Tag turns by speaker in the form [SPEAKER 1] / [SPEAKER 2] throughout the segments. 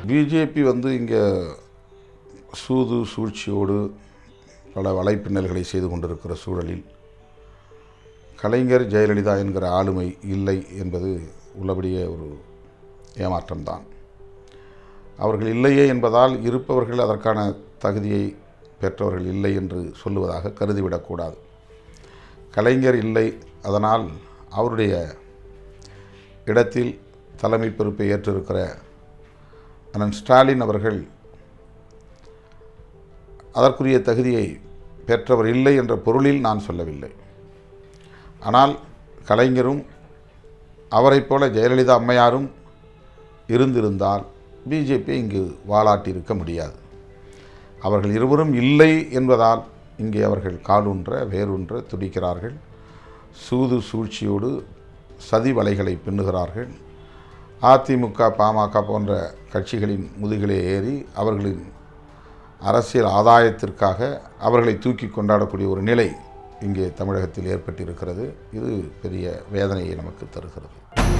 [SPEAKER 1] BJP வந்து இங்கே சூது சூழ்ச்சியோடு பல வலைப்பின்னல்களை செய்து கொண்டிருக்கிற சூழலில் கலைஞர் ஜெயலலிதா என்கிற ஆளுமை இல்லை என்பது உள்ளபடியே ஒரு ஏமாற்றம்தான் அவர்கள் இல்லையே என்பதால் இருப்பவர்கள் அதற்கான தகுதியை பெற்றவர்கள் இல்லை என்று சொல்லுவதாக கருதிவிடக்கூடாது கலைஞர் இல்லை அதனால் அவருடைய இடத்தில் தலைமை பொறுப்பை ஏற்றிருக்கிற அண்ணன் ஸ்டாலின் அவர்கள் அதற்குரிய தகுதியை பெற்றவர் இல்லை என்ற பொருளில் நான் சொல்லவில்லை ஆனால் கலைஞரும் அவரைப் போல ஜெயலலிதா அம்மையாரும் இருந்திருந்தால் பிஜேபி இங்கு வாலாட்டியிருக்க முடியாது அவர்கள் இருவரும் இல்லை என்பதால் இங்கே அவர்கள் காலூன்ற வேரூன்ற துடிக்கிறார்கள் சூது சூழ்ச்சியோடு சதி வலைகளை பின்னுகிறார்கள் அதிமுக பாமக போன்ற கட்சிகளின் முதுகிலே ஏறி அவர்களின் அரசியல் ஆதாயத்திற்காக அவர்களை தூக்கி கொண்டாடக்கூடிய ஒரு நிலை இங்கே தமிழகத்தில் ஏற்பட்டிருக்கிறது இது பெரிய வேதனையை நமக்கு தருகிறது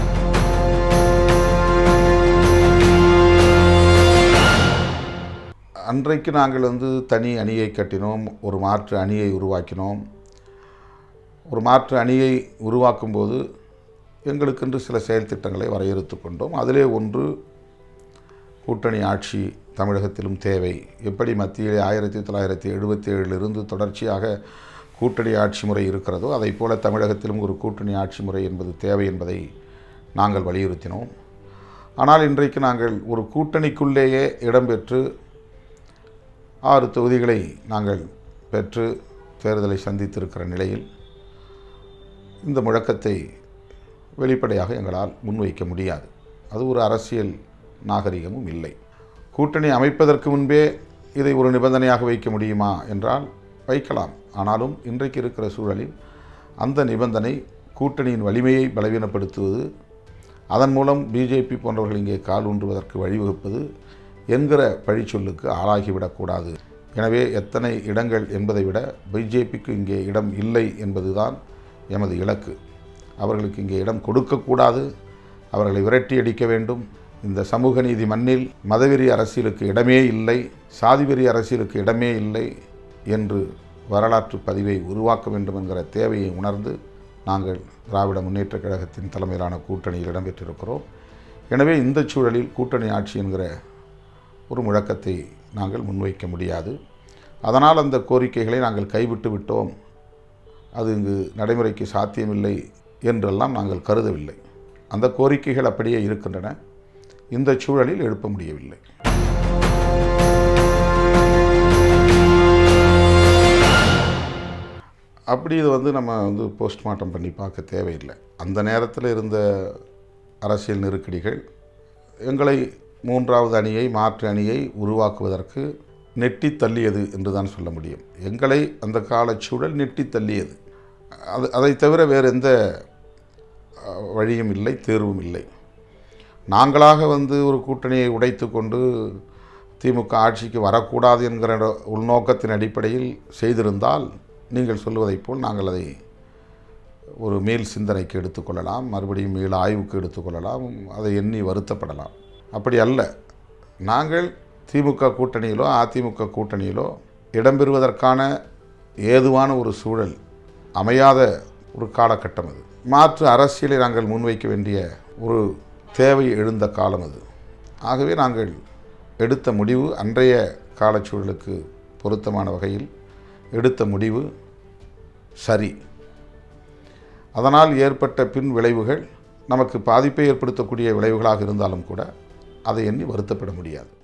[SPEAKER 1] அன்றைக்கு நாங்கள் வந்து தனி அணியை கட்டினோம் ஒரு மாற்று அணியை உருவாக்கினோம் ஒரு மாற்று அணியை உருவாக்கும்போது எங்களுக்கென்று சில செயல் திட்டங்களை வரையறுத்து கொண்டோம் அதிலே ஒன்று கூட்டணி ஆட்சி தமிழகத்திலும் தேவை எப்படி மத்தியிலே ஆயிரத்தி தொள்ளாயிரத்தி எழுபத்தி ஏழிலிருந்து தொடர்ச்சியாக கூட்டணி ஆட்சி முறை இருக்கிறதோ அதை போல தமிழகத்திலும் ஒரு கூட்டணி ஆட்சி முறை என்பது தேவை என்பதை நாங்கள் வலியுறுத்தினோம் ஆனால் இன்றைக்கு நாங்கள் ஒரு கூட்டணிக்குள்ளேயே இடம்பெற்று ஆறு தொகுதிகளை நாங்கள் பெற்று தேர்தலை சந்தித்திருக்கிற நிலையில் இந்த முழக்கத்தை வெளிப்படையாக எங்களால் முன்வைக்க முடியாது அது ஒரு அரசியல் நாகரிகமும் இல்லை கூட்டணி அமைப்பதற்கு முன்பே இதை ஒரு நிபந்தனையாக வைக்க முடியுமா என்றால் வைக்கலாம் ஆனாலும் இன்றைக்கு இருக்கிற சூழலில் அந்த நிபந்தனை கூட்டணியின் வலிமையை பலவீனப்படுத்துவது அதன் மூலம் பிஜேபி போன்றவர்கள் இங்கே கால் ஊன்றுவதற்கு வழிவகுப்பது என்கிற பழிச்சொல்லுக்கு ஆளாகிவிடக்கூடாது எனவே எத்தனை இடங்கள் என்பதை விட பிஜேபிக்கு இங்கே இடம் இல்லை என்பதுதான் எமது இலக்கு அவர்களுக்கு இங்கே இடம் கொடுக்கக்கூடாது அவர்களை விரட்டி அடிக்க வேண்டும் இந்த சமூக நீதி மண்ணில் மதவெறி அரசியலுக்கு இடமே இல்லை சாதிவெறி அரசியலுக்கு இடமே இல்லை என்று வரலாற்று பதிவை உருவாக்க வேண்டும் என்கிற தேவையை உணர்ந்து நாங்கள் திராவிட முன்னேற்றக் கழகத்தின் தலைமையிலான கூட்டணியில் இடம்பெற்றிருக்கிறோம் எனவே இந்த சூழலில் கூட்டணி ஆட்சி என்கிற ஒரு முழக்கத்தை நாங்கள் முன்வைக்க முடியாது அதனால் அந்த கோரிக்கைகளை நாங்கள் கைவிட்டு விட்டோம் அது இங்கு நடைமுறைக்கு சாத்தியமில்லை என்றெல்லாம் நாங்கள் கருதவில்லை அந்த கோரிக்கைகள் அப்படியே இருக்கின்றன இந்த சூழலில் எழுப்ப முடியவில்லை அப்படி இது வந்து நம்ம வந்து போஸ்ட்மார்ட்டம் பண்ணி பார்க்க தேவையில்லை அந்த நேரத்தில் இருந்த அரசியல் நெருக்கடிகள் எங்களை மூன்றாவது அணியை மாற்று அணியை உருவாக்குவதற்கு நெட்டி தள்ளியது என்று தான் சொல்ல முடியும் எங்களை அந்த காலச்சூழல் நெட்டி தள்ளியது அது அதை தவிர வேறு எந்த அஹ், வழியும் இல்லை தேர்வும் இல்லை நாங்களாக வந்து ஒரு கூட்டணியை உடைத்து கொண்டு திமுக ஆட்சிக்கு வரக்கூடாது என்கிற உள்நோக்கத்தின் அடிப்படையில் செய்திருந்தால் நீங்கள் சொல்வதைப் போல் நாங்கள் அதை ஒரு மேல் சிந்தனைக்கு எடுத்துக்கொள்ளலாம் மறுபடியும் மேல் ஆய்வுக்கு எடுத்துக்கொள்ளலாம் அதை எண்ணி வருத்தப்படலாம் அப்படி அல்ல நாங்கள் திமுக கூட்டணியிலோ அதிமுக கூட்டணியிலோ இடம்பெறுவதற்கான ஏதுவான ஒரு சூழல் அமையாத ஒரு காலகட்டம் அது மாற்று அரசியலை நாங்கள் முன்வைக்க வேண்டிய ஒரு தேவை எழுந்த காலம் அது ஆகவே நாங்கள் எடுத்த முடிவு அன்றைய காலச்சூழலுக்கு பொருத்தமான வகையில் எடுத்த முடிவு சரி அதனால் ஏற்பட்ட பின் விளைவுகள் நமக்கு பாதிப்பை ஏற்படுத்தக்கூடிய விளைவுகளாக இருந்தாலும் கூட அதை எண்ணி வருத்தப்பட முடியாது